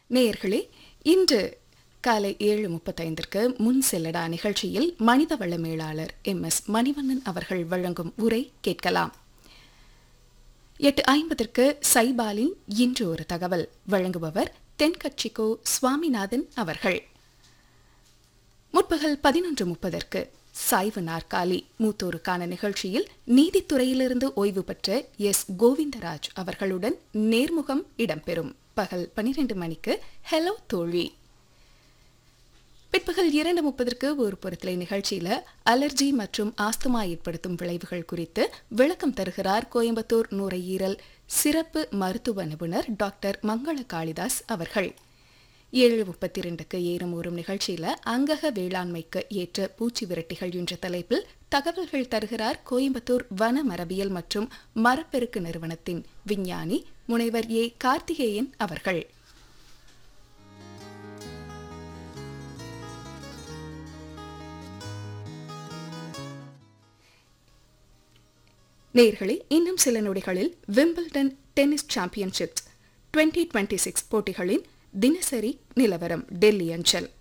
நேயர்களே இன்று காலை ஏழு முப்பத்தைந்திற்கு முன் செல்லடா நிகழ்ச்சியில் மனிதவள மேலாளர் எம் எஸ் மணிவண்ணன் அவர்கள் வழங்கும் உரை கேட்கலாம் எட்டு ஐம்பதற்கு சைபாலின் இன்று ஒரு தகவல் வழங்குபவர் தென்கட்சிக்கோ சுவாமிநாதன் அவர்கள் முற்பகல் பதினொன்று முப்பதற்கு சாய்வு நாற்காலி மூத்தோருக்கான நிகழ்ச்சியில் நீதித்துறையிலிருந்து ஓய்வு பெற்ற எஸ் கோவிந்தராஜ் அவர்களுடன் நேர்முகம் இடம்பெறும் பகல் பனிரெண்டு மணிக்கு ஹலோ தோழி பிற்பகல் இரண்டு முப்பதற்கு ஒரு பொருத்தலை நிகழ்ச்சியில அலர்ஜி மற்றும் ஆஸ்துமா ஏற்படுத்தும் விளைவுகள் குறித்து விளக்கம் தருகிறார் கோயம்புத்தூர் நுரையீரல் சிறப்பு மருத்துவ நிபுணர் டாக்டர் மங்கள காளிதாஸ் அவர்கள் ஏழு முப்பத்தி ரெண்டுக்கு ஏறும் ஊறும் நிகழ்ச்சியில அங்கக வேளாண்மைக்கு ஏற்ற பூச்சி விரட்டிகள் என்ற தலைப்பில் தகவல்கள் தருகிறார் கோயம்புத்தூர் வன மரபியல் மற்றும் மரப்பெருக்கு நிறுவனத்தின் விஞ்ஞானி முனைவர் ஏ கார்த்திகேயன் அவர்கள் நேர்களே இன்னும் சில நொடிகளில் Wimbledon tennis championships twenty twenty six போட்டிகளின் தினசரி நிலவரம் டெல்லி அஞ்சல்